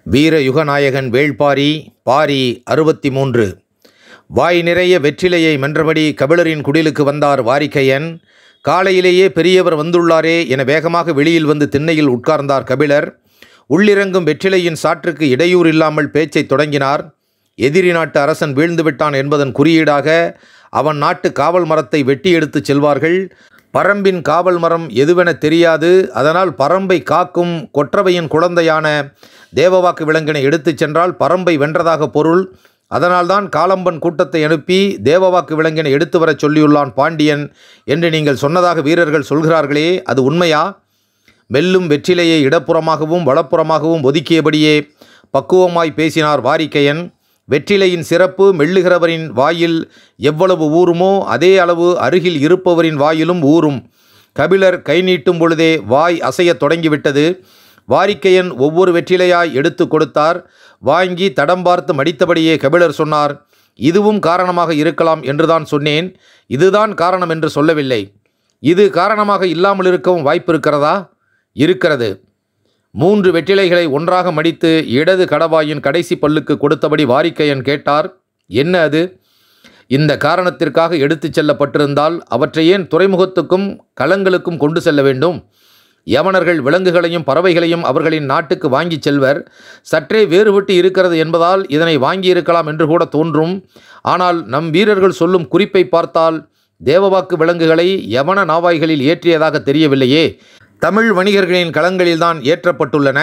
வீர யுகநாயகன் வேள்பாரி பாரி அறுபத்தி மூன்று வாய் நிறைய வெற்றிலையை மென்றபடி கபிலரின் குடிலுக்கு வந்தார் வாரிக்கையன் காலையிலேயே பெரியவர் வந்துள்ளாரே என வேகமாக வெளியில் வந்து திண்ணையில் உட்கார்ந்தார் கபிலர் உள்ளிறங்கும் வெற்றிலையின் சாற்றுக்கு இடையூறு இல்லாமல் பேச்சைத் தொடங்கினார் எதிரி நாட்டு அரசன் வீழ்ந்து விட்டான் என்பதன் குறியீடாக அவன் நாட்டு காவல் மரத்தை வெட்டி எடுத்துச் செல்வார்கள் பரம்பின் காவல் மரம் எதுவென தெரியாது அதனால் பரம்பை காக்கும் கொற்றவையின் குழந்தையான தேவவாக்கு விலங்கினை எடுத்துச் சென்றால் பரம்பை வென்றதாக பொருள் அதனால்தான் காலம்பன் கூட்டத்தை அனுப்பி தேவவாக்கு விலங்கினை எடுத்து வரச் சொல்லியுள்ளான் பாண்டியன் என்று நீங்கள் சொன்னதாக வீரர்கள் சொல்கிறார்களே அது உண்மையா மெல்லும் வெற்றிலையை இடப்புறமாகவும் வலப்புறமாகவும் ஒதுக்கியபடியே பக்குவமாய் பேசினார் வாரிக்கையன் வெற்றிலையின் சிறப்பு மெல்லுகிறவரின் வாயில் எவ்வளவு ஊறுமோ அதே அளவு அருகில் இருப்பவரின் வாயிலும் ஊறும் கபிலர் கை நீட்டும் பொழுதே வாய் அசையத் தொடங்கிவிட்டது வாரிக்கையன் ஒவ்வொரு வெற்றிலையாய் எடுத்து கொடுத்தார் வாங்கி தடம் பார்த்து மடித்தபடியே கபிலர் சொன்னார் இதுவும் காரணமாக இருக்கலாம் என்றுதான் சொன்னேன் இதுதான் காரணம் என்று சொல்லவில்லை இது காரணமாக இல்லாமல் இருக்கவும் வாய்ப்பு இருக்கிறதா இருக்கிறது மூன்று வெற்றிலைகளை ஒன்றாக மடித்து இடது கடவாயின் கடைசி பல்லுக்கு கொடுத்தபடி வாரிக்கையன் கேட்டார் என்ன அது இந்த காரணத்திற்காக எடுத்துச் செல்லப்பட்டிருந்தால் அவற்றை ஏன் துறைமுகத்துக்கும் களங்களுக்கும் கொண்டு செல்ல வேண்டும் யவனர்கள் விலங்குகளையும் பறவைகளையும் அவர்களின் நாட்டுக்கு வாங்கிச் செல்வர் சற்றே வேறுபட்டு இருக்கிறது என்பதால் இதனை வாங்கியிருக்கலாம் என்று கூட தோன்றும் ஆனால் நம் வீரர்கள் சொல்லும் குறிப்பை பார்த்தால் தேவவாக்கு விலங்குகளை யவன நாவாய்களில் ஏற்றியதாக தெரியவில்லையே தமிழ் வணிகர்களின் களங்களில்தான் ஏற்றப்பட்டுள்ளன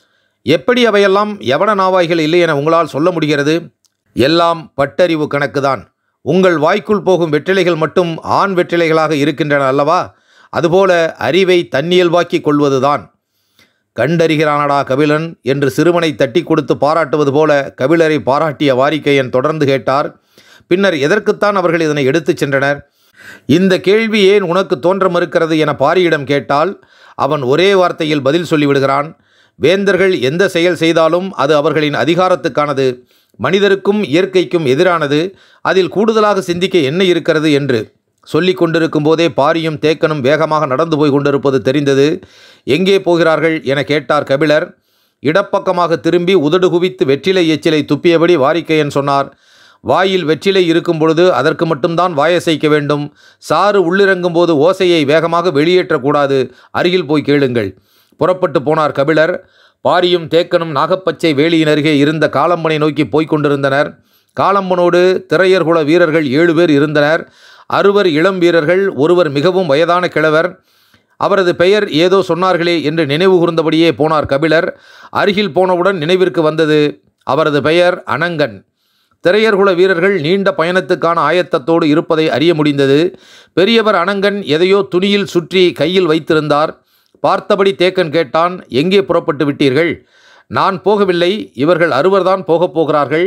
எப்படி அவையெல்லாம் யவன நாவாய்கள் இல்லை என உங்களால் சொல்ல முடிகிறது எல்லாம் பட்டறிவு கணக்குதான் உங்கள் வாய்க்குள் போகும் வெற்றிலைகள் மட்டும் ஆண் வெற்றிலைகளாக இருக்கின்றன அல்லவா அதுபோல அறிவை தன்னியல்வாக்கிக் கொள்வதுதான் கண்டறிகிறானடா கபிலன் என்று சிறுவனை தட்டி கொடுத்து பாராட்டுவது போல கபிலரை பாராட்டிய வாரிக்கையன் தொடர்ந்து கேட்டார் பின்னர் எதற்குத்தான் அவர்கள் இதனை எடுத்துச் சென்றனர் இந்த கேள்வி ஏன் உனக்கு தோன்ற மறுக்கிறது என பாரியிடம் கேட்டால் அவன் ஒரே வார்த்தையில் பதில் சொல்லிவிடுகிறான் வேந்தர்கள் எந்த செயல் செய்தாலும் அது அவர்களின் அதிகாரத்துக்கானது மனிதருக்கும் இயற்கைக்கும் எதிரானது அதில் கூடுதலாக சிந்திக்க என்ன இருக்கிறது என்று சொல்லி கொண்டிருக்கும் போதே பாரியும் தேக்கனும் வேகமாக நடந்து போய் கொண்டிருப்பது தெரிந்தது எங்கே போகிறார்கள் என கேட்டார் கபிலர் இடப்பக்கமாக திரும்பி உதடு குவித்து வெற்றிலை எச்சிலை துப்பியபடி வாரிக்கையன் சொன்னார் வாயில் வெற்றிலை இருக்கும் பொழுது அதற்கு மட்டும்தான் வாயசைக்க வேண்டும் சாறு உள்ளிறங்கும் போது ஓசையை வேகமாக வெளியேற்றக்கூடாது அருகில் போய் கேளுங்கள் புறப்பட்டு போனார் கபிலர் பாரியும் தேக்கனும் நாகப்பச்சை வேலியின் அருகே இருந்த காலம்பனை நோக்கி போய்க் கொண்டிருந்தனர் காலம்பனோடு திரையர்குல வீரர்கள் ஏழு பேர் இருந்தனர் அறுவர் இளம் வீரர்கள் ஒருவர் மிகவும் வயதான கிழவர் அவரது பெயர் ஏதோ சொன்னார்களே என்று நினைவு கூர்ந்தபடியே போனார் கபிலர் அருகில் போனவுடன் நினைவிற்கு வந்தது அவரது பெயர் அனங்கன் திரையர்குல வீரர்கள் நீண்ட பயணத்துக்கான ஆயத்தத்தோடு இருப்பதை அறிய முடிந்தது பெரியவர் அனங்கன் எதையோ துணியில் சுற்றி கையில் வைத்திருந்தார் பார்த்தபடி தேக்கன் கேட்டான் எங்கே புறப்பட்டு விட்டீர்கள் நான் போகவில்லை இவர்கள் அறுவர்தான் போகப் போகிறார்கள்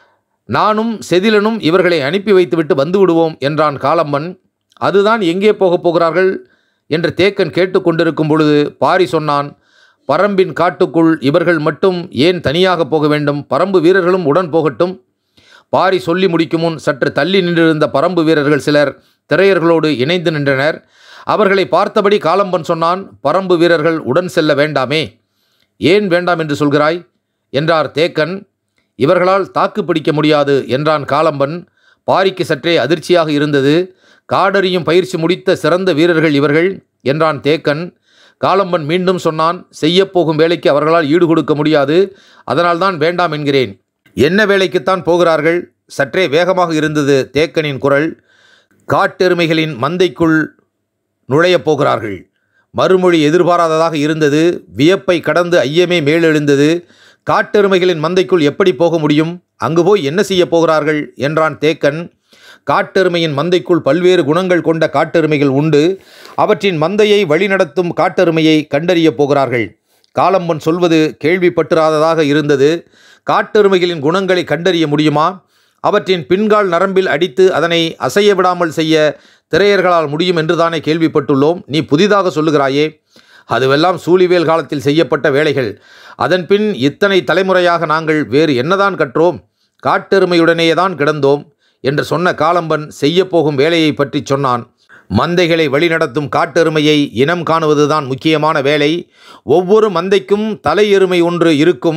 நானும் செதிலனும் இவர்களை அனுப்பி வைத்துவிட்டு வந்து விடுவோம் என்றான் காலம்மன் அதுதான் எங்கே போகப் போகிறார்கள் என்று தேக்கன் கேட்டுக்கொண்டிருக்கும் பொழுது பாரி சொன்னான் பரம்பின் காட்டுக்குள் இவர்கள் மட்டும் ஏன் தனியாக போக வேண்டும் பரம்பு வீரர்களும் உடன் போகட்டும் பாரி சொல்லி முடிக்கும் முன் சற்று தள்ளி நின்றிருந்த பரம்பு வீரர்கள் சிலர் திரையர்களோடு இணைந்து நின்றனர் அவர்களை பார்த்தபடி காலம்பன் சொன்னான் பரம்பு வீரர்கள் உடன் செல்ல வேண்டாமே ஏன் வேண்டாம் என்று சொல்கிறாய் என்றார் தேக்கன் இவர்களால் தாக்கு பிடிக்க முடியாது என்றான் காலம்பன் பாரிக்கு சற்றே அதிர்ச்சியாக இருந்தது காடறியும் பயிற்சி முடித்த சிறந்த வீரர்கள் இவர்கள் என்றான் தேக்கன் காலம்பன் மீண்டும் சொன்னான் செய்யப்போகும் வேலைக்கு அவர்களால் ஈடு கொடுக்க முடியாது அதனால்தான் வேண்டாம் என்கிறேன் என்ன வேலைக்குத்தான் போகிறார்கள் சற்றே வேகமாக இருந்தது தேக்கனின் குரல் காட்டெருமைகளின் மந்தைக்குள் நுழையப் போகிறார்கள் மறுமொழி எதிர்பாராததாக இருந்தது வியப்பை கடந்து ஐயமே மேலெழுந்தது காட்டெருமைகளின் மந்தைக்குள் எப்படி போக முடியும் அங்கு போய் என்ன செய்யப் போகிறார்கள் என்றான் தேக்கன் காட்டெருமையின் மந்தைக்குள் பல்வேறு குணங்கள் கொண்ட காட்டெருமைகள் உண்டு அவற்றின் மந்தையை வழிநடத்தும் காட்டெருமையை கண்டறியப் போகிறார்கள் காலம்பன் சொல்வது கேள்விப்பட்டிராததாக இருந்தது காட்டெருமைகளின் குணங்களை கண்டறிய முடியுமா அவற்றின் பின்கால் நரம்பில் அடித்து அதனை அசைய விடாமல் செய்ய திரையர்களால் முடியும் என்றுதானே கேள்விப்பட்டுள்ளோம் நீ புதிதாக சொல்லுகிறாயே அதுவெல்லாம் சூழிவேல் காலத்தில் செய்யப்பட்ட வேலைகள் அதன்பின் இத்தனை தலைமுறையாக நாங்கள் வேறு என்னதான் கற்றோம் காட்டெருமையுடனேயே தான் கிடந்தோம் என்று சொன்ன காலம்பன் செய்யப்போகும் வேலையை பற்றி சொன்னான் மந்தைகளை வழிநடத்தும் காட்டெருமையை இனம் காணுவதுதான் முக்கியமான வேலை ஒவ்வொரு மந்தைக்கும் தலை எருமை ஒன்று இருக்கும்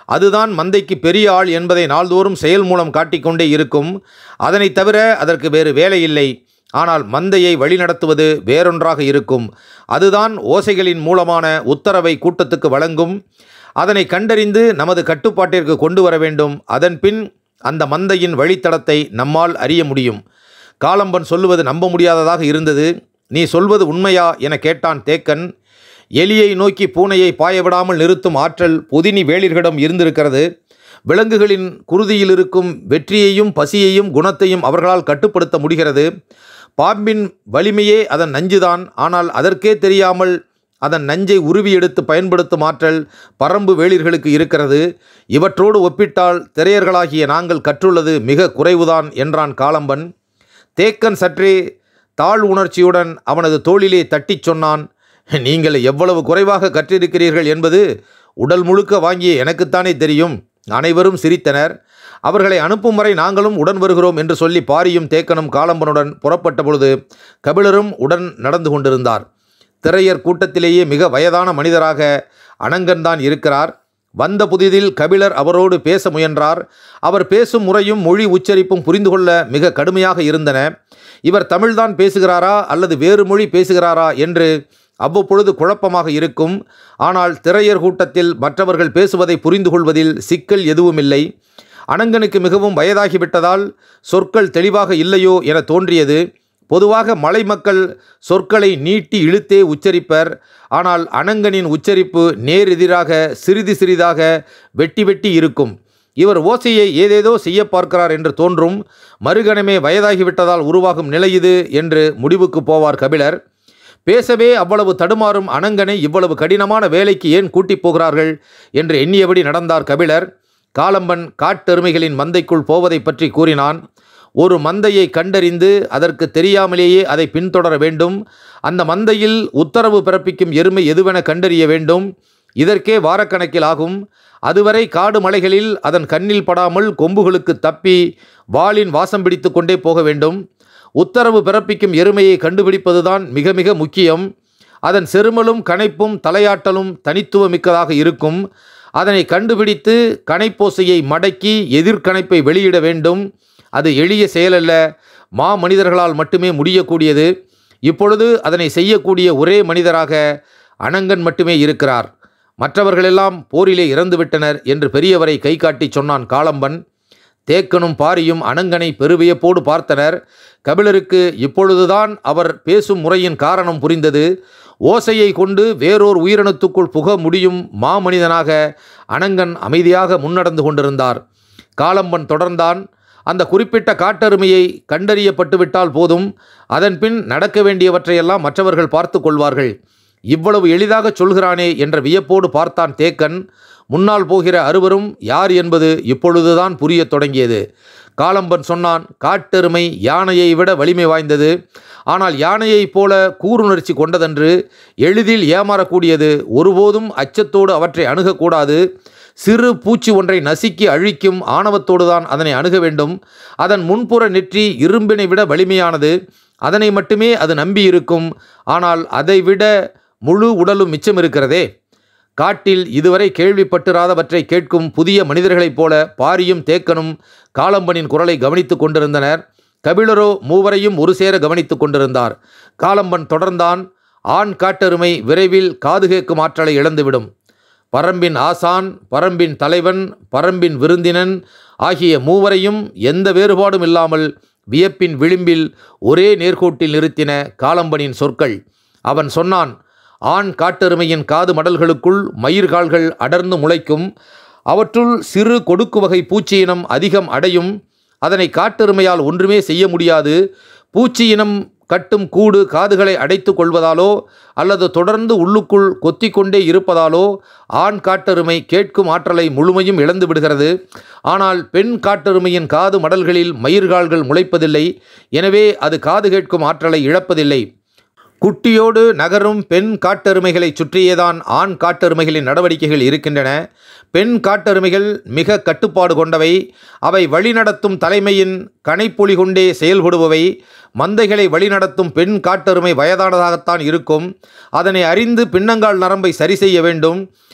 அதுதான் மந்தைக்கு பெரிய ஆள் என்பதை நாள்தோறும் செயல் மூலம் காட்டிக்கொண்டே இருக்கும் அதனை தவிர அதற்கு வேறு வேலை இல்லை ஆனால் மந்தையை வழிநடத்துவது வேறொன்றாக இருக்கும் அதுதான் ஓசைகளின் மூலமான உத்தரவை கூட்டத்துக்கு வழங்கும் அதனை கண்டறிந்து நமது கட்டுப்பாட்டிற்கு கொண்டு வர வேண்டும் அதன்பின் அந்த மந்தையின் வழித்தடத்தை நம்மால் அறிய முடியும் காலம்பன் சொல்லுவது நம்ப முடியாததாக இருந்தது நீ சொல்வது உண்மையா என கேட்டான் தேக்கன் எலியை நோக்கி பூனையை பாயவிடாமல் நிறுத்தும் ஆற்றல் புதினி வேளிர்களிடம் இருந்திருக்கிறது விலங்குகளின் குருதியில் இருக்கும் வெற்றியையும் பசியையும் குணத்தையும் அவர்களால் கட்டுப்படுத்த முடிகிறது பாம்பின் வலிமையே அதன் நஞ்சுதான் ஆனால் அதற்கே தெரியாமல் அதன் நஞ்சை உருவி எடுத்து பயன்படுத்தும் ஆற்றல் பரம்பு வேளிர்களுக்கு இருக்கிறது இவற்றோடு ஒப்பிட்டால் திரையர்களாகிய நாங்கள் கற்றுள்ளது மிக குறைவுதான் என்றான் காலம்பன் தேக்கன் சற்றே தாழ் உணர்ச்சியுடன் அவனது தோளிலே தட்டிச் சொன்னான் நீங்கள் எவ்வளவு குறைவாக கற்றிருக்கிறீர்கள் என்பது உடல் முழுக்க வாங்கிய எனக்குத்தானே தெரியும் அனைவரும் சிரித்தனர் அவர்களை அனுப்பும் வரை நாங்களும் உடன் வருகிறோம் என்று சொல்லி பாரியும் தேக்கனும் காலம்பனுடன் புறப்பட்ட பொழுது கபிலரும் உடன் நடந்து கொண்டிருந்தார் திரையர் கூட்டத்திலேயே மிக வயதான மனிதராக அனங்கன்தான் இருக்கிறார் வந்த புதிதில் கபிலர் அவரோடு பேச முயன்றார் அவர் பேசும் முறையும் மொழி உச்சரிப்பும் புரிந்து கொள்ள மிக கடுமையாக இருந்தன இவர் தமிழ்தான் பேசுகிறாரா அல்லது வேறு மொழி பேசுகிறாரா என்று அவ்வப்பொழுது குழப்பமாக இருக்கும் ஆனால் திரையர் கூட்டத்தில் மற்றவர்கள் பேசுவதை புரிந்து கொள்வதில் சிக்கல் எதுவுமில்லை அனங்கனுக்கு மிகவும் வயதாகிவிட்டதால் சொற்கள் தெளிவாக இல்லையோ என தோன்றியது பொதுவாக மலை மக்கள் சொற்களை நீட்டி இழுத்தே உச்சரிப்பர் ஆனால் அனங்கனின் உச்சரிப்பு நேரெதிராக சிறிது சிறிதாக வெட்டி வெட்டி இருக்கும் இவர் ஓசையை ஏதேதோ செய்ய பார்க்கிறார் என்று தோன்றும் மறுகணமே வயதாகிவிட்டதால் உருவாகும் நிலை இது என்று முடிவுக்கு போவார் கபிலர் பேசவே அவ்வளவு தடுமாறும் அனங்கனை இவ்வளவு கடினமான வேலைக்கு ஏன் கூட்டிப் போகிறார்கள் என்று எண்ணியபடி நடந்தார் கபிலர் காலம்பன் காட்டெருமைகளின் மந்தைக்குள் போவதை பற்றி கூறினான் ஒரு மந்தையை கண்டறிந்து அதற்கு தெரியாமலேயே அதை பின்தொடர வேண்டும் அந்த மந்தையில் உத்தரவு பிறப்பிக்கும் எருமை எதுவென கண்டறிய வேண்டும் இதற்கே வாரக்கணக்கில் ஆகும் அதுவரை காடு மலைகளில் அதன் கண்ணில் படாமல் கொம்புகளுக்கு தப்பி வாளின் வாசம் பிடித்து கொண்டே போக வேண்டும் உத்தரவு பிறப்பிக்கும் எருமையை கண்டுபிடிப்பதுதான் மிக மிக முக்கியம் அதன் செருமலும் கணைப்பும் தலையாட்டலும் தனித்துவமிக்கதாக இருக்கும் அதனை கண்டுபிடித்து கணைப்போசையை மடக்கி எதிர்கணைப்பை வெளியிட வேண்டும் அது எளிய செயலல்ல மா மனிதர்களால் மட்டுமே முடியக்கூடியது இப்பொழுது அதனை செய்யக்கூடிய ஒரே மனிதராக அனங்கன் மட்டுமே இருக்கிறார் மற்றவர்களெல்லாம் போரிலே இறந்துவிட்டனர் என்று பெரியவரை கை காட்டி சொன்னான் காளம்பன் தேக்கனும் பாரியும் அனங்கனை பெருவியப்போடு பார்த்தனர் கபிலருக்கு இப்பொழுதுதான் அவர் பேசும் முறையின் காரணம் புரிந்தது ஓசையை கொண்டு வேறோர் உயிரினத்துக்குள் புக முடியும் மாமனிதனாக அனங்கன் அமைதியாக முன்னடந்து கொண்டிருந்தார் காலம்பன் தொடர்ந்தான் அந்த குறிப்பிட்ட காட்டெருமையை கண்டறியப்பட்டு விட்டால் போதும் அதன்பின் நடக்க வேண்டியவற்றையெல்லாம் மற்றவர்கள் பார்த்து கொள்வார்கள் இவ்வளவு எளிதாக சொல்கிறானே என்ற வியப்போடு பார்த்தான் தேக்கன் முன்னால் போகிற அறுவரும் யார் என்பது இப்பொழுதுதான் புரியத் தொடங்கியது காலம்பன் சொன்னான் காட்டெருமை யானையை விட வலிமை வாய்ந்தது ஆனால் யானையைப் போல கூருணர்ச்சி கொண்டதன்று எளிதில் ஏமாறக்கூடியது ஒருபோதும் அச்சத்தோடு அவற்றை அணுகக்கூடாது சிறு பூச்சி ஒன்றை நசுக்கி அழிக்கும் ஆணவத்தோடு தான் அதனை அணுக வேண்டும் அதன் முன்புற நெற்றி இரும்பினை விட வலிமையானது அதனை மட்டுமே அது நம்பியிருக்கும் ஆனால் அதைவிட முழு உடலும் மிச்சம் இருக்கிறதே காட்டில் இதுவரை கேள்விப்பட்டிராதவற்றை கேட்கும் புதிய மனிதர்களைப் போல பாரியும் தேக்கனும் காலம்பனின் குரலை கவனித்துக் கொண்டிருந்தனர் கபிலரோ மூவரையும் ஒரு சேர கவனித்துக் கொண்டிருந்தார் காலம்பன் தொடர்ந்தான் ஆண் காட்டெருமை விரைவில் காது கேட்கும் ஆற்றலை இழந்துவிடும் பரம்பின் ஆசான் பரம்பின் தலைவன் பரம்பின் விருந்தினன் ஆகிய மூவரையும் எந்த வேறுபாடும் இல்லாமல் வியப்பின் விளிம்பில் ஒரே நேர்கோட்டில் நிறுத்தின காலம்பனின் சொற்கள் அவன் சொன்னான் ஆண் காட்டெருமையின் காது மடல்களுக்குள் மயிர்கால்கள் அடர்ந்து முளைக்கும் அவற்றுள் சிறு கொடுக்கு வகை பூச்சியினம் அதிகம் அடையும் அதனை காட்டெருமையால் ஒன்றுமே செய்ய முடியாது பூச்சியினம் கட்டும் கூடு காதுகளை அடைத்து கொள்வதாலோ அல்லது தொடர்ந்து உள்ளுக்குள் கொத்திக்கொண்டே இருப்பதாலோ ஆண் காட்டெருமை கேட்கும் ஆற்றலை முழுமையும் இழந்து விடுகிறது ஆனால் பெண் காட்டெருமையின் காது மடல்களில் மயிர்கால்கள் முளைப்பதில்லை எனவே அது காது கேட்கும் ஆற்றலை இழப்பதில்லை குட்டியோடு நகரும் பெண் காட்டெருமைகளை சுற்றியேதான் ஆண் காட்டெருமைகளின் நடவடிக்கைகள் இருக்கின்றன பெண் காட்டெருமைகள் மிக கட்டுப்பாடு கொண்டவை அவை வழிநடத்தும் தலைமையின் கனைப்பொலி கொண்டே செயல்படுபவை மந்தைகளை வழிநடத்தும் பெண் காட்டெருமை வயதானதாகத்தான் இருக்கும் அதனை அறிந்து பின்னங்கால் நரம்பை சரி செய்ய வேண்டும்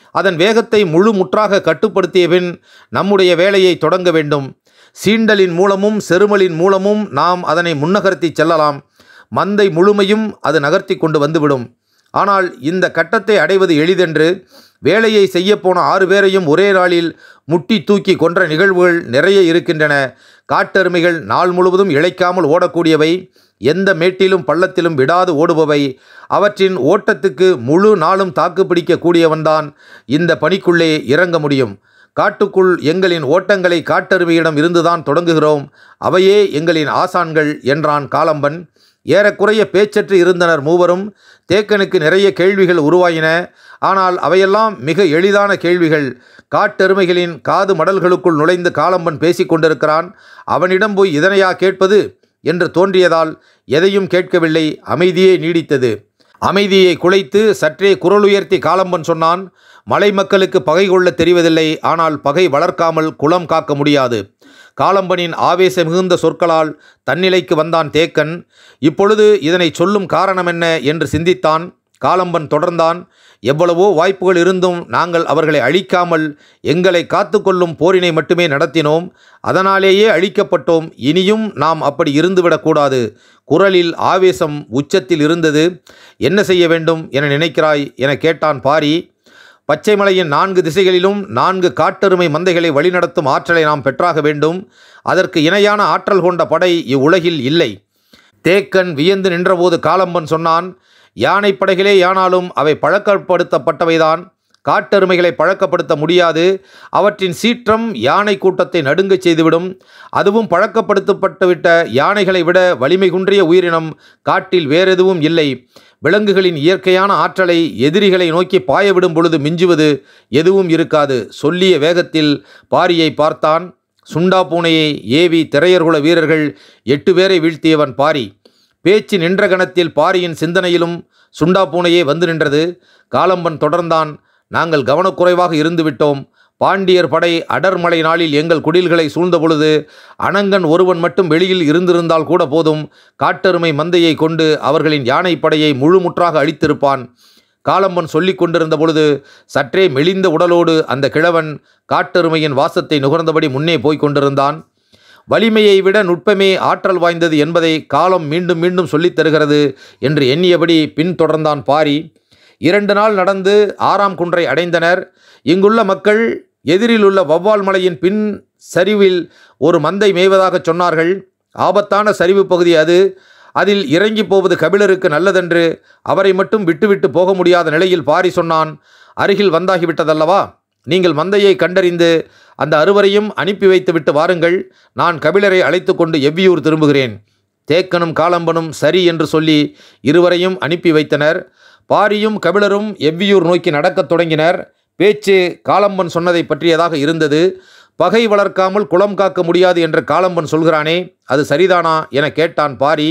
அதன் வேகத்தை முழு முற்றாக கட்டுப்படுத்திய பின் நம்முடைய வேலையை தொடங்க வேண்டும் சீண்டலின் மூலமும் செருமலின் மூலமும் நாம் அதனை முன்னகர்த்தி செல்லலாம் மந்தை முழுமையும் அது நகர்த்தி கொண்டு வந்துவிடும் ஆனால் இந்த கட்டத்தை அடைவது எளிதென்று வேலையை செய்யப்போன ஆறு பேரையும் ஒரே நாளில் முட்டி தூக்கி கொன்ற நிகழ்வுகள் நிறைய இருக்கின்றன காட்டெருமைகள் நாள் முழுவதும் இழைக்காமல் ஓடக்கூடியவை எந்த மேட்டிலும் பள்ளத்திலும் விடாது ஓடுபவை அவற்றின் ஓட்டத்துக்கு முழு நாளும் தாக்கு பிடிக்கக்கூடியவன்தான் இந்த பணிக்குள்ளே இறங்க முடியும் காட்டுக்குள் எங்களின் ஓட்டங்களை காட்டெருமையிடம் இருந்துதான் தொடங்குகிறோம் அவையே எங்களின் ஆசான்கள் என்றான் காலம்பன் ஏறக்குறைய பேச்சற்று இருந்தனர் மூவரும் தேக்கனுக்கு நிறைய கேள்விகள் உருவாயின ஆனால் அவையெல்லாம் மிக எளிதான கேள்விகள் காட்டெருமைகளின் காது மடல்களுக்குள் நுழைந்து காலம்பன் பேசிக் கொண்டிருக்கிறான் அவனிடம் போய் இதனையா கேட்பது என்று தோன்றியதால் எதையும் கேட்கவில்லை அமைதியே நீடித்தது அமைதியை குலைத்து சற்றே குரலுயர்த்தி காலம்பன் சொன்னான் மலை மக்களுக்கு பகை கொள்ள தெரிவதில்லை ஆனால் பகை வளர்க்காமல் குளம் காக்க முடியாது காலம்பனின் ஆவேச மிகுந்த சொற்களால் தன்னிலைக்கு வந்தான் தேக்கன் இப்பொழுது இதனை சொல்லும் காரணம் என்ன என்று சிந்தித்தான் காலம்பன் தொடர்ந்தான் எவ்வளவோ வாய்ப்புகள் இருந்தும் நாங்கள் அவர்களை அழிக்காமல் எங்களை காத்துக்கொள்ளும் போரினை மட்டுமே நடத்தினோம் அதனாலேயே அழிக்கப்பட்டோம் இனியும் நாம் அப்படி இருந்துவிடக்கூடாது குரலில் ஆவேசம் உச்சத்தில் இருந்தது என்ன செய்ய வேண்டும் என நினைக்கிறாய் என கேட்டான் பாரி பச்சைமலையின் நான்கு திசைகளிலும் நான்கு காட்டெருமை மந்தைகளை வழிநடத்தும் ஆற்றலை நாம் பெற்றாக வேண்டும் அதற்கு இணையான ஆற்றல் கொண்ட படை இவ்வுலகில் இல்லை தேக்கன் வியந்து நின்றபோது காலம்பன் சொன்னான் யானை படைகளே யானாலும் அவை பழக்கப்படுத்தப்பட்டவைதான் காட்டெருமைகளை பழக்கப்படுத்த முடியாது அவற்றின் சீற்றம் யானை கூட்டத்தை நடுங்கச் செய்துவிடும் அதுவும் பழக்கப்படுத்தப்பட்டுவிட்ட யானைகளை விட வலிமை குன்றிய உயிரினம் காட்டில் வேறெதுவும் இல்லை விலங்குகளின் இயற்கையான ஆற்றலை எதிரிகளை நோக்கி பாயவிடும் பொழுது மிஞ்சுவது எதுவும் இருக்காது சொல்லிய வேகத்தில் பாரியை பார்த்தான் சுண்டா பூனையை ஏவி திரையர்குல வீரர்கள் எட்டு பேரை வீழ்த்தியவன் பாரி பேச்சு நின்ற கணத்தில் பாரியின் சிந்தனையிலும் சுண்டா பூனையே வந்து நின்றது காலம்பன் தொடர்ந்தான் நாங்கள் கவனக்குறைவாக இருந்துவிட்டோம் பாண்டியர் படை அடர்மலை நாளில் எங்கள் குடில்களை சூழ்ந்த பொழுது அனங்கன் ஒருவன் மட்டும் வெளியில் இருந்திருந்தால் கூட போதும் காட்டெருமை மந்தையை கொண்டு அவர்களின் யானை படையை முழுமுற்றாக அழித்திருப்பான் காலம்பன் சொல்லிக் கொண்டிருந்த பொழுது சற்றே மெலிந்த உடலோடு அந்த கிழவன் காட்டெருமையின் வாசத்தை நுகர்ந்தபடி முன்னே போய்க் கொண்டிருந்தான் வலிமையை விட நுட்பமே ஆற்றல் வாய்ந்தது என்பதை காலம் மீண்டும் மீண்டும் சொல்லித் தருகிறது என்று எண்ணியபடி பின்தொடர்ந்தான் பாரி இரண்டு நாள் நடந்து ஆறாம் குன்றை அடைந்தனர் இங்குள்ள மக்கள் எதிரில் உள்ள வவ்வால் மலையின் பின் சரிவில் ஒரு மந்தை மேய்வதாகச் சொன்னார்கள் ஆபத்தான சரிவு பகுதி அது அதில் இறங்கி போவது கபிலருக்கு நல்லதென்று அவரை மட்டும் விட்டுவிட்டு போக முடியாத நிலையில் பாரி சொன்னான் அருகில் வந்தாகிவிட்டதல்லவா நீங்கள் மந்தையை கண்டறிந்து அந்த அறுவரையும் அனுப்பி வைத்துவிட்டு வாருங்கள் நான் கபிலரை அழைத்து கொண்டு எவ்வியூர் திரும்புகிறேன் தேக்கனும் காலம்பனும் சரி என்று சொல்லி இருவரையும் அனுப்பி வைத்தனர் பாரியும் கபிலரும் எவ்வியூர் நோக்கி நடக்கத் தொடங்கினர் பேச்சு காலம்பன் சொன்னதை பற்றியதாக இருந்தது பகை வளர்க்காமல் குளம் காக்க முடியாது என்று காலம்பன் சொல்கிறானே அது சரிதானா என கேட்டான் பாரி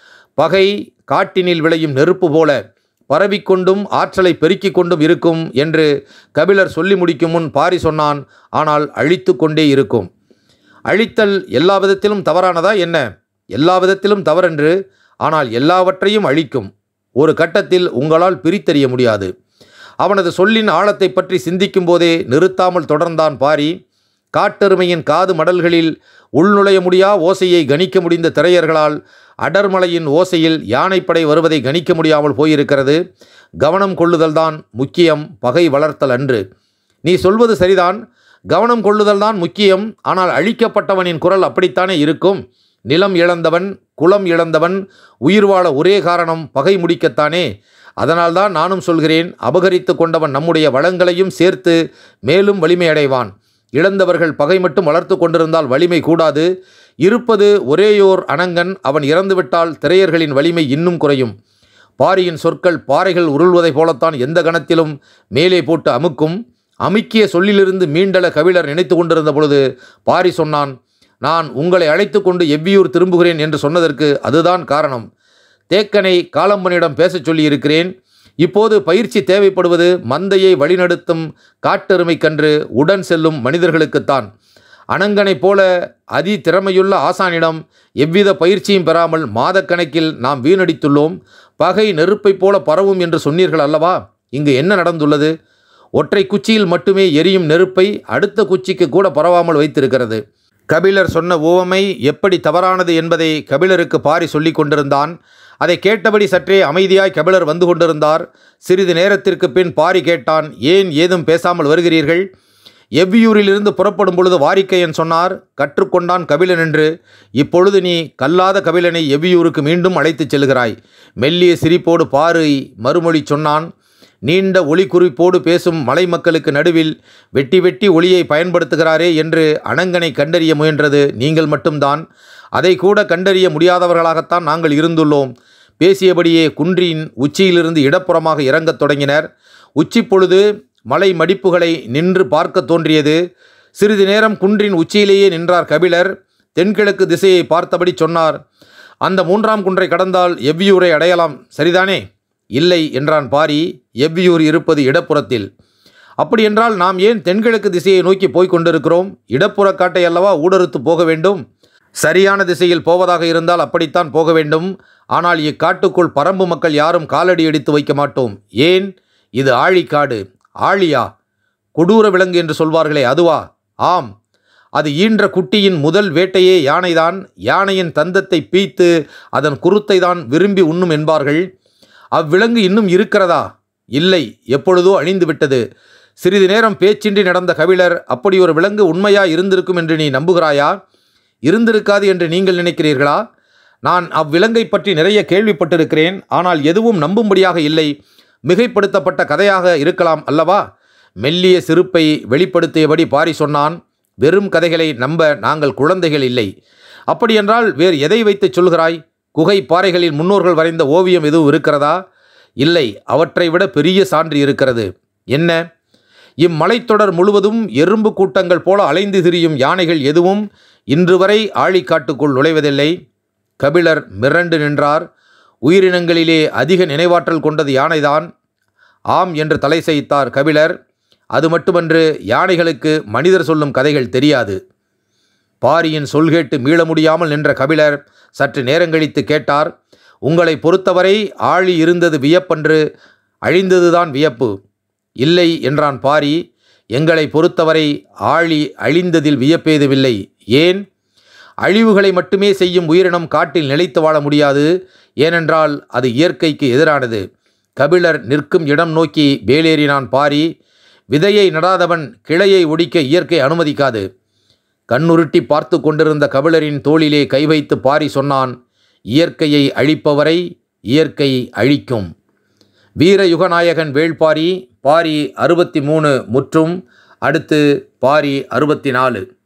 பகை காட்டினில் விளையும் நெருப்பு போல பரவிக்கொண்டும் ஆற்றலை பெருக்கிக் கொண்டும் இருக்கும் என்று கபிலர் சொல்லி முடிக்கும் முன் பாரி சொன்னான் ஆனால் அழித்து கொண்டே இருக்கும் அழித்தல் எல்லா விதத்திலும் தவறானதா என்ன எல்லா விதத்திலும் தவறென்று ஆனால் எல்லாவற்றையும் அழிக்கும் ஒரு கட்டத்தில் உங்களால் பிரித்தறிய முடியாது அவனது சொல்லின் ஆழத்தை பற்றி சிந்திக்கும் போதே நிறுத்தாமல் தொடர்ந்தான் பாரி காட்டெருமையின் காது மடல்களில் உள்நுழைய முடியா ஓசையை கணிக்க முடிந்த திரையர்களால் அடர்மலையின் ஓசையில் யானைப்படை வருவதை கணிக்க முடியாமல் போயிருக்கிறது கவனம் கொள்ளுதல்தான் முக்கியம் பகை வளர்த்தல் அன்று நீ சொல்வது சரிதான் கவனம் கொள்ளுதல்தான் முக்கியம் ஆனால் அழிக்கப்பட்டவனின் குரல் அப்படித்தானே இருக்கும் நிலம் இழந்தவன் குலம் இழந்தவன் உயிர் வாழ ஒரே காரணம் பகை முடிக்கத்தானே அதனால்தான் நானும் சொல்கிறேன் அபகரித்து கொண்டவன் நம்முடைய வளங்களையும் சேர்த்து மேலும் வலிமை அடைவான் இழந்தவர்கள் பகை மட்டும் வளர்த்து கொண்டிருந்தால் வலிமை கூடாது இருப்பது ஒரேயோர் அனங்கன் அவன் இறந்துவிட்டால் திரையர்களின் வலிமை இன்னும் குறையும் பாரியின் சொற்கள் பாறைகள் உருள்வதைப் போலத்தான் எந்த கணத்திலும் மேலே போட்டு அமுக்கும் அமுக்கிய சொல்லிலிருந்து மீண்டல கபிலர் நினைத்து கொண்டிருந்த பொழுது பாரி சொன்னான் நான் உங்களை அழைத்து கொண்டு எவ்வியூர் திரும்புகிறேன் என்று சொன்னதற்கு அதுதான் காரணம் தேக்கனை காலம்பனிடம் பேசச் சொல்லியிருக்கிறேன் இப்போது பயிற்சி தேவைப்படுவது மந்தையை வழிநடத்தும் காட்டெருமைக்கன்று உடன் செல்லும் மனிதர்களுக்குத்தான் அனங்கனைப் போல அதி திறமையுள்ள ஆசானிடம் எவ்வித பயிற்சியும் பெறாமல் மாதக்கணக்கில் நாம் வீணடித்துள்ளோம் பகை நெருப்பைப் போல பரவும் என்று சொன்னீர்கள் அல்லவா இங்கு என்ன நடந்துள்ளது ஒற்றை குச்சியில் மட்டுமே எரியும் நெருப்பை அடுத்த குச்சிக்கு கூட பரவாமல் வைத்திருக்கிறது கபிலர் சொன்ன உவமை எப்படி தவறானது என்பதை கபிலருக்கு பாரி சொல்லிக் கொண்டிருந்தான் அதை கேட்டபடி சற்றே அமைதியாய் கபிலர் வந்து கொண்டிருந்தார் சிறிது நேரத்திற்கு பின் பாரி கேட்டான் ஏன் ஏதும் பேசாமல் வருகிறீர்கள் எவ்வியூரிலிருந்து புறப்படும் பொழுது வாரிக்கையன் சொன்னார் கற்றுக்கொண்டான் கபிலன் என்று இப்பொழுது நீ கல்லாத கபிலனை எவ்வியூருக்கு மீண்டும் அழைத்துச் செல்கிறாய் மெல்லிய சிரிப்போடு பாரி மறுமொழி சொன்னான் நீண்ட ஒளி குறிப்போடு பேசும் மலை மக்களுக்கு நடுவில் வெட்டி வெட்டி ஒளியை பயன்படுத்துகிறாரே என்று அனங்கனை கண்டறிய முயன்றது நீங்கள் மட்டும்தான் அதை கூட கண்டறிய முடியாதவர்களாகத்தான் நாங்கள் இருந்துள்ளோம் பேசியபடியே குன்றின் உச்சியிலிருந்து இடப்புறமாக இறங்கத் தொடங்கினர் உச்சி பொழுது மலை மடிப்புகளை நின்று பார்க்க தோன்றியது சிறிது நேரம் குன்றின் உச்சியிலேயே நின்றார் கபிலர் தென்கிழக்கு திசையை பார்த்தபடி சொன்னார் அந்த மூன்றாம் குன்றை கடந்தால் எவ்வியூரை அடையலாம் சரிதானே இல்லை என்றான் பாரி எவ்வியூர் இருப்பது இடப்புறத்தில் அப்படியென்றால் நாம் ஏன் தென்கிழக்கு திசையை நோக்கி போய்க் கொண்டிருக்கிறோம் இடப்புற காட்டை அல்லவா ஊடறுத்து போக வேண்டும் சரியான திசையில் போவதாக இருந்தால் அப்படித்தான் போக வேண்டும் ஆனால் இக்காட்டுக்குள் பரம்பு மக்கள் யாரும் காலடி எடுத்து வைக்க மாட்டோம் ஏன் இது ஆழிக்காடு ஆழியா கொடூர விலங்கு என்று சொல்வார்களே அதுவா ஆம் அது ஈன்ற குட்டியின் முதல் வேட்டையே யானைதான் யானையின் தந்தத்தை பீய்த்து அதன் குருத்தை தான் விரும்பி உண்ணும் என்பார்கள் அவ்விலங்கு இன்னும் இருக்கிறதா இல்லை எப்பொழுதோ அழிந்து விட்டது சிறிது நேரம் பேச்சின்றி நடந்த கபிலர் அப்படி ஒரு விலங்கு உண்மையா இருந்திருக்கும் என்று நீ நம்புகிறாயா இருந்திருக்காது என்று நீங்கள் நினைக்கிறீர்களா நான் அவ்விலங்கை பற்றி நிறைய கேள்விப்பட்டிருக்கிறேன் ஆனால் எதுவும் நம்பும்படியாக இல்லை மிகைப்படுத்தப்பட்ட கதையாக இருக்கலாம் அல்லவா மெல்லிய சிறுப்பை வெளிப்படுத்தியபடி பாரி சொன்னான் வெறும் கதைகளை நம்ப நாங்கள் குழந்தைகள் இல்லை அப்படியென்றால் வேறு எதை வைத்து சொல்கிறாய் குகை பாறைகளில் முன்னோர்கள் வரைந்த ஓவியம் எதுவும் இருக்கிறதா இல்லை அவற்றை விட பெரிய சான்று இருக்கிறது என்ன இம்மலைத்தொடர் முழுவதும் எறும்பு கூட்டங்கள் போல அலைந்து திரியும் யானைகள் எதுவும் இன்று வரை ஆழிக்காட்டுக்குள் நுழைவதில்லை கபிலர் மிரண்டு நின்றார் உயிரினங்களிலே அதிக நினைவாற்றல் கொண்டது யானைதான் ஆம் என்று தலை செய்தார் கபிலர் அது மட்டுமன்று யானைகளுக்கு மனிதர் சொல்லும் கதைகள் தெரியாது பாரியின் சொல் கேட்டு மீள முடியாமல் நின்ற கபிலர் சற்று நேரங்கழித்து கேட்டார் உங்களை பொறுத்தவரை ஆழி இருந்தது வியப்பன்று அழிந்ததுதான் வியப்பு இல்லை என்றான் பாரி எங்களை பொறுத்தவரை ஆழி அழிந்ததில் வியப்பேதுவில்லை ஏன் அழிவுகளை மட்டுமே செய்யும் உயிரினம் காட்டில் நிலைத்து வாழ முடியாது ஏனென்றால் அது இயற்கைக்கு எதிரானது கபிலர் நிற்கும் இடம் நோக்கி வேலேறினான் பாரி விதையை நடாதவன் கிளையை ஒடிக்க இயற்கை அனுமதிக்காது கண்ணுருட்டி பார்த்து கொண்டிருந்த கபிலரின் தோளிலே கை வைத்து பாரி சொன்னான் இயற்கையை அழிப்பவரை இயற்கை அழிக்கும் வீர யுகநாயகன் வேள்பாரி பாரி அறுபத்தி மூணு முற்றும் அடுத்து பாரி அறுபத்தி நாலு